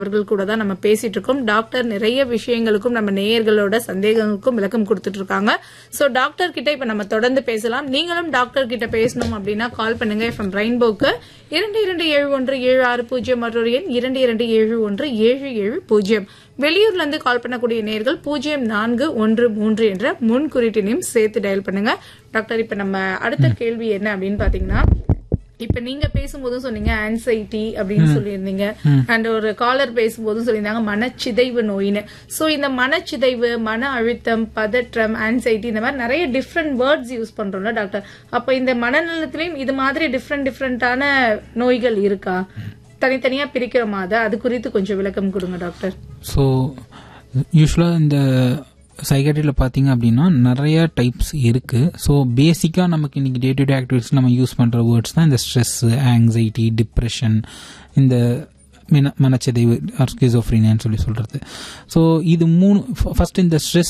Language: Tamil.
அவர்கள் கூட தான் நம்ம பேசிட்டு இருக்கோம் டாக்டர் நிறைய விஷயங்களுக்கும் நம்ம நேயர்களோட சந்தேகங்களுக்கும் விளக்கம் கொடுத்துட்டு இருக்காங்க சோ டாக்டர் கிட்ட இப்ப நம்ம தொடர்ந்து பேசலாம் நீங்களும் டாக்டர் கிட்ட பேசணும் அப்படின்னா கால் பண்ணுங்க எஃப்எம் ரெயின்போக்கு இரண்டு இரண்டு ஏழு ஒன்று ஏழு ஆறு பூஜ்ஜியம் மற்றொரு எண் இரண்டு இரண்டு ஏழு ஒன்று ஏழு ஏழு பூஜ்ஜியம் வெளியூர்ல இருந்து கால் பண்ணக்கூடிய நேயர்கள் பூஜ்ஜியம் நான்கு ஒன்று மூன்று என்ற முன் குறிட்டினையும் சேர்த்து டயல் பண்ணுங்க டாக்டர் இப்ப நம்ம அடுத்த கேள்வி என்ன அப்படின்னு பாத்தீங்கன்னா இப்ப நீங்க பேசும்போதும் சொன்னீங்க ஆன்சைட்டி அப்படின்னு சொல்லியிருந்தீங்க அண்ட் ஒரு காலர் பேசும்போதும் சொல்லியிருந்தாங்க மனச்சிதைவு நோயின்னு சோ இந்த மனச்சிதைவு மன அழுத்தம் பதற்றம் ஆன்சைட்டி இந்த மாதிரி நிறைய டிஃப்ரெண்ட் வேர்ட்ஸ் யூஸ் பண்றோம்ல டாக்டர் அப்ப இந்த மனநலத்திலயும் இது மாதிரி டிஃப்ரெண்ட் டிஃப்ரெண்டான நோய்கள் இருக்கா தனித்தனியா பிரிக்கிறோமா அதை அது குறித்து கொஞ்சம் விளக்கம் கொடுங்க டாக்டர் ஸோ யூஸ்வலாக இந்த சைக்காட்ரியில் பார்த்தீங்க அப்படின்னா நிறைய டைப்ஸ் இருக்குது ஸோ பேசிக்காக நமக்கு இன்னைக்கு டே டு டே ஆக்டிவிட்டிஸ் நம்ம யூஸ் பண்ணுற வேர்ட்ஸ் தான் இந்த ஸ்ட்ரெஸ் ஆங்ஸைட்டி டிப்ரெஷன் இந்த மன மனச்சிதைவு ஸ்கிசோஃப்ரீனியான்னு சொல்லி சொல்கிறது ஸோ இது மூணு ஃபர்ஸ்ட் இந்த ஸ்ட்ரெஸ்